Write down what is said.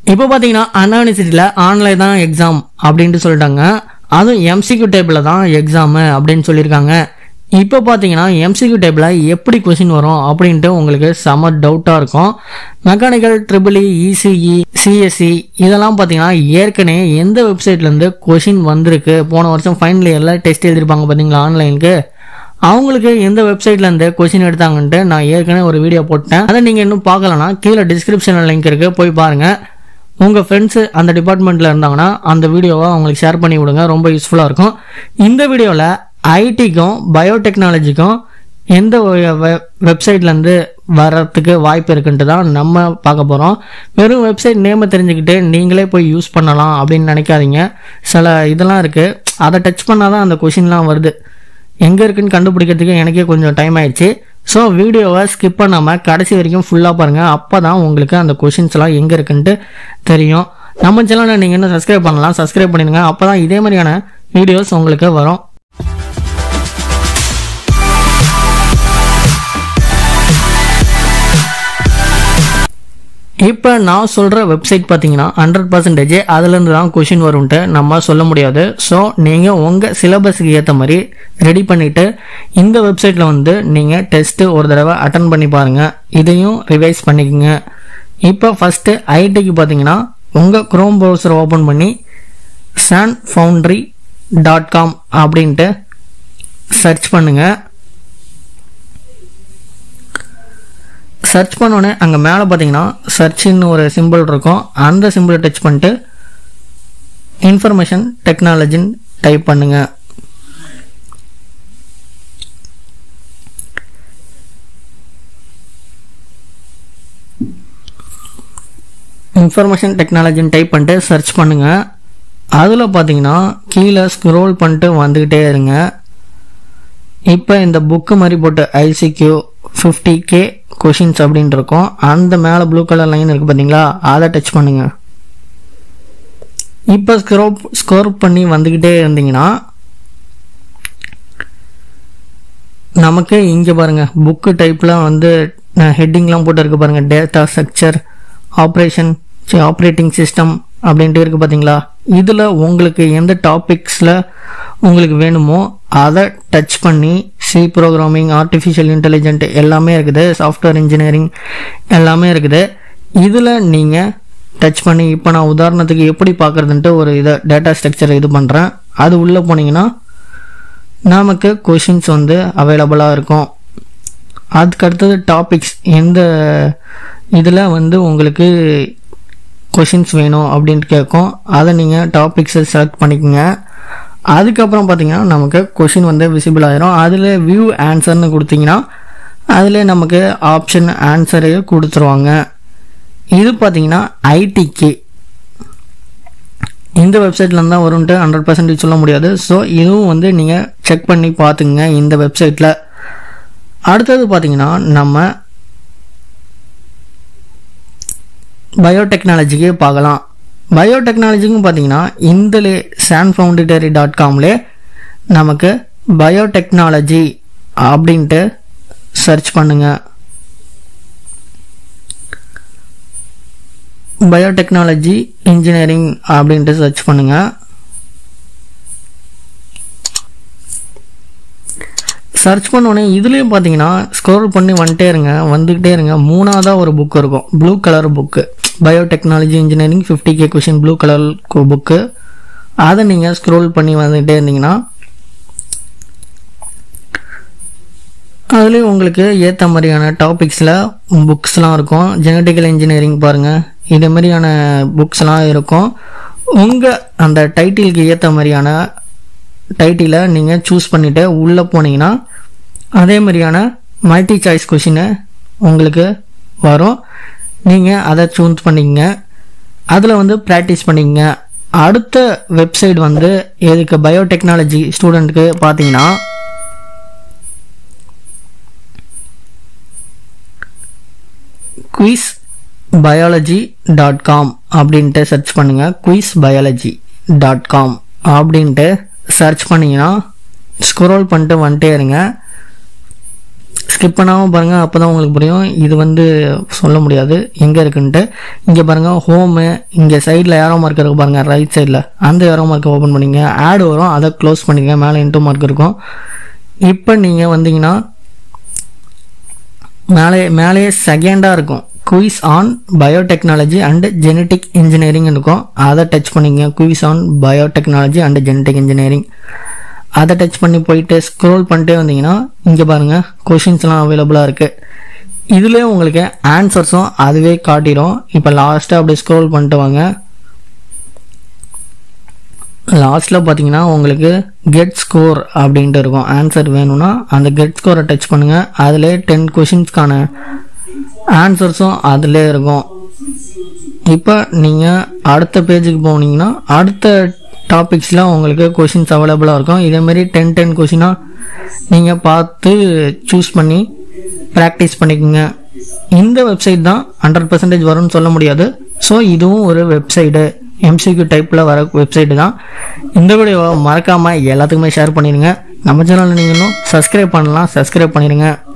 இப்போ பார்த்தீங்கன்னா அண்ணா யூனிவர்சிட்டியில் ஆன்லைன் தான் எக்ஸாம் அப்படின்ட்டு சொல்லிட்டாங்க அதுவும் எம்சிக்யூ டைப்பில் தான் எக்ஸாமு அப்படின்னு சொல்லியிருக்காங்க இப்போ பார்த்தீங்கன்னா எம்சிக்யூ டைப்பில் எப்படி கொஷின் வரும் அப்படின்ட்டு உங்களுக்கு செம டவுட்டாக இருக்கும் மெக்கானிக்கல் ட்ரிபிள் இசிஇ சிஎஸ்சி இதெல்லாம் பார்த்தீங்கன்னா ஏற்கனவே எந்த வெப்சைட்லேருந்து கொஷின் வந்திருக்கு போன வருஷம் ஃபைனல் இயரில் டெஸ்ட் எழுதிருப்பாங்க பார்த்தீங்களா ஆன்லைனுக்கு அவங்களுக்கு எந்த வெப்சைட்லேருந்து கொஷின் எடுத்தாங்கன்ட்டு நான் ஏற்கனவே ஒரு வீடியோ போட்டேன் அதை நீங்கள் இன்னும் பார்க்கலனா கீழே டிஸ்கிரிப்ஷனில் லிங்க் இருக்குது போய் பாருங்கள் உங்கள் ஃப்ரெண்ட்ஸு அந்த டிபார்ட்மெண்ட்டில் இருந்தாங்கன்னா அந்த வீடியோவை அவங்களுக்கு ஷேர் பண்ணி விடுங்க ரொம்ப யூஸ்ஃபுல்லாக இருக்கும் இந்த வீடியோவில் ஐடிக்கும் பயோடெக்னாலஜிக்கும் எந்த வெப்சைட்லேருந்து வர்றதுக்கு வாய்ப்பு இருக்குன்ட்டு தான் நம்ம பார்க்க போகிறோம் வெறும் வெப்சைட் நேமை தெரிஞ்சுக்கிட்டு நீங்களே போய் யூஸ் பண்ணலாம் அப்படின்னு நினைக்காதீங்க சில இதெல்லாம் இருக்குது அதை டச் பண்ணால் தான் அந்த கொஷின்லாம் வருது எங்கே இருக்குன்னு கண்டுபிடிக்கிறதுக்கு எனக்கே கொஞ்சம் டைம் ஆயிடுச்சு ஸோ வீடியோவை ஸ்கிப் பண்ணாமல் கடைசி வரைக்கும் ஃபுல்லாக பாருங்கள் அப்போ தான் உங்களுக்கு அந்த கொஷின்ஸ்லாம் எங்கே இருக்குன்ட்டு தெரியும் நம்ம சேனலை நீங்கள் இன்னும் சப்ஸ்கிரைப் பண்ணலாம் சப்ஸ்கிரைப் பண்ணிடுங்க அப்போ தான் இதே மாதிரியான வீடியோஸ் உங்களுக்கு வரும் இப்போ நான் சொல்கிற வெப்சைட் பார்த்தீங்கன்னா ஹண்ட்ரட் பர்சன்டேஜ் அதுலேருந்து தான் கொஷின் வரும்ன்ட்டு நம்ம சொல்ல முடியாது ஸோ நீங்கள் உங்கள் சிலபஸுக்கு ஏற்ற மாதிரி ரெடி பண்ணிவிட்டு இந்த வெப்சைட்டில் வந்து நீங்கள் டெஸ்ட்டு ஒரு தடவை அட்டன் பண்ணி பாருங்கள் இதையும் ரிவைஸ் பண்ணிக்கோங்க இப்போ ஃபஸ்ட்டு ஐடிக்கு பார்த்தீங்கன்னா உங்கள் க்ரோம் ப்ரௌசரை ஓப்பன் பண்ணி சான் ஃபவுண்ட்ரி டாட் காம் அப்படின்ட்டு சர்ச் பண்ணுங்கள் சர்ச் பண்ணோன்னே அங்கே மேலே பார்த்தீங்கன்னா சர்ச்சின்னு ஒரு சிம்பிள் இருக்கும் அந்த சிம்பிளை டச் பண்ணிட்டு இன்ஃபர்மேஷன் டெக்னாலஜின்னு டைப் பண்ணுங்க இன்ஃபர்மேஷன் டெக்னாலஜின்னு டைப் பண்ணிட்டு சர்ச் பண்ணுங்க அதில் பார்த்தீங்கன்னா கீழே ஸ்க்ரோல் பண்ணிட்டு வந்துக்கிட்டே இருங்க இப்போ இந்த புக்கு மாதிரி போட்டு ஐசிக்யூ ஃபிஃப்டி கே கொஷின்ஸ் அப்படின்ட்டு இருக்கும் அந்த மேலே ப்ளூ கலர் லைன் இருக்குது பார்த்தீங்களா அதை டச் பண்ணுங்க இப்போ ஸ்க்ரோப் ஸ்கோர் பண்ணி வந்துக்கிட்டே இருந்தீங்கன்னா நமக்கு இங்கே பாருங்கள் புக்கு டைப்பில் வந்து ஹெட்டிங்லாம் போட்டு இருக்கு பாருங்கள் data structure operation operating system அப்படின்ட்டு இருக்குது பார்த்தீங்களா இதில் உங்களுக்கு எந்த டாபிக்ஸில் உங்களுக்கு வேணுமோ அதை டச் பண்ணி சி ப்ரோக்ராமிங் ஆர்டிஃபிஷியல் இன்டெலிஜென்ட் எல்லாமே இருக்குது சாஃப்ட்வேர் இன்ஜினியரிங் எல்லாமே இருக்குது இதில் நீங்கள் டச் பண்ணி இப்போ நான் உதாரணத்துக்கு எப்படி பார்க்குறதுன்ட்டு ஒரு இதை டேட்டா ஸ்ட்ரக்சர் இது பண்ணுறேன் அது உள்ளே போனீங்கன்னா நமக்கு கொஷின்ஸ் வந்து அவைலபிளாக இருக்கும் அதுக்கு அடுத்தது டாபிக்ஸ் எந்த இதில் வந்து உங்களுக்கு கொஷின்ஸ் வேணும் அப்படின்ட்டு கேட்கும் அதை நீங்கள் டாபிக்ஸை செலக்ட் பண்ணிக்கோங்க அதுக்கப்புறம் பார்த்தீங்கன்னா நமக்கு கொஷின் வந்து விசிபிள் ஆயிரும் அதில் வியூ ஆன்சர்னு கொடுத்தீங்கன்னா அதில் நமக்கு ஆப்ஷன் ஆன்சரு கொடுத்துருவாங்க இது பார்த்தீங்கன்னா ஐடிக்கு இந்த வெப்சைட்லேருந்து தான் வரும்ன்ட்டு ஹண்ட்ரட் பர்சன்டேஜ் சொல்ல முடியாது ஸோ இதுவும் வந்து நீங்கள் செக் பண்ணி பார்த்துங்க இந்த வெப்சைட்டில் அடுத்தது பார்த்தீங்கன்னா நம்ம பயோடெக்னாலஜிக்கு பார்க்கலாம் பயோடெக்னாலஜிக்கும் பார்த்தீங்கன்னா இந்தலே சான் ஃபவுண்டரி டாட் காம்லே நமக்கு பயோடெக்னாலஜி அப்படின்ட்டு சர்ச் பண்ணுங்க பயோடெக்னாலஜி இன்ஜினியரிங் அப்படின்ட்டு சர்ச் பண்ணுங்க சர்ச் பண்ணோடனே இதுலேயும் பார்த்தீங்கன்னா ஸ்க்ரோல் பண்ணி வந்துட்டே இருங்க வந்துக்கிட்டே இருங்க மூணாவதாக ஒரு புக் இருக்கும் blue colour book biotechnology engineering fifty K question blue colour book அதை நீங்கள் ஸ்க்ரோல் பண்ணி வந்துகிட்டே இருந்தீங்கன்னா அதுலேயும் உங்களுக்கு ஏற்ற மாதிரியான டாபிக்ஸில் புக்ஸ்லாம் இருக்கும் ஜெனட்டிக்கல் இன்ஜினியரிங் பாருங்கள் இதே மாதிரியான புக்ஸ்லாம் இருக்கும் உங்கள் அந்த டைட்டிலுக்கு ஏற்ற மாதிரியான டைட்டிலை நீங்கள் சூஸ் பண்ணிவிட்டு உள்ளே போனீங்கன்னா அதே மாதிரியான மல்டி சாய்ஸ் கொஷினை உங்களுக்கு வரும் நீங்கள் அதை சூஸ் பண்ணிக்கங்க அதில் வந்து ப்ராக்டிஸ் பண்ணிக்கங்க அடுத்த வெப்சைட் வந்து எதுக்கு பயோடெக்னாலஜி ஸ்டூடெண்ட்டுக்கு பார்த்தீங்கன்னா குயிஸ் பயாலஜி டாட் காம் அப்படின்ட்டு சர்ச் பண்ணுங்கள் குயிஸ் பயாலஜி டாட் காம் அப்படின்ட்டு சர்ச் பண்ணிங்கன்னா ஸ்க்ரோல் பண்ணிட்டு வந்துட்டே இருங்க ஸ்கிப் பண்ணாமல் பாருங்கள் அப்போ தான் உங்களுக்கு புரியும் இது வந்து சொல்ல முடியாது எங்கே இருக்குன்ட்டு இங்கே பாருங்கள் ஹோமு இங்கே சைடில் ஏரோ மார்க் இருக்கு பாருங்கள் ரைட் சைடில் அந்த ஏரோ மார்க்கை ஓப்பன் பண்ணிங்க ஆட் வரும் அதை க்ளோஸ் பண்ணிங்க மேலே இன்டூ மார்க் இருக்கும் இப்போ நீங்கள் வந்தீங்கன்னா மேலே மேலேயே செகண்டாக இருக்கும் quiz on biotechnology and genetic engineering இருக்கும் அதை டச் பண்ணிங்க quiz on biotechnology and genetic engineering அதை டச் பண்ணி போயிட்டு ஸ்க்ரோல் பண்ணிட்டே வந்தீங்கன்னா இங்கே பாருங்கள் கொஷின்ஸ்லாம் அவைலபிளாக இருக்குது இதுலேயே உங்களுக்கு ஆன்சர்ஸும் அதுவே காட்டிடும் இப்போ லாஸ்ட்டாக அப்படியே ஸ்க்ரோல் பண்ணிட்டு வாங்க லாஸ்ட்டில் பார்த்தீங்கன்னா உங்களுக்கு கெட் ஸ்கோர் அப்படின்ட்டு இருக்கும் ஆன்சர் வேணும்னா அந்த கெட் ஸ்கோரை டச் பண்ணுங்கள் அதிலே டென் கொஷின்ஸ்க்கான ஆன்சர்ஸும் அதிலே இருக்கும் இப்போ நீங்கள் அடுத்த பேஜுக்கு போனீங்கன்னா அடுத்த டாபிக்ஸில் உங்களுக்கு கொஷின்ஸ் அவைலபிளாக இருக்கும் இதேமாரி டென் டென் கொஷினாக நீங்கள் பார்த்து சூஸ் பண்ணி ப்ராக்டிஸ் பண்ணிக்கோங்க இந்த வெப்சைட் தான் ஹண்ட்ரட் பர்சன்டேஜ் வரும்னு சொல்ல முடியாது ஸோ இதுவும் ஒரு வெப்சைட்டு எம்சிக்யூ டைப்பில் வர வெப்சைட்டு தான் இந்த வீடியோவை மறக்காமல் எல்லாத்துக்குமே ஷேர் பண்ணிடுங்க நம்ம சேனலில் நீங்கள் இன்னும் சப்ஸ்கிரைப் பண்ணலாம் சப்ஸ்கிரைப் பண்ணிடுங்க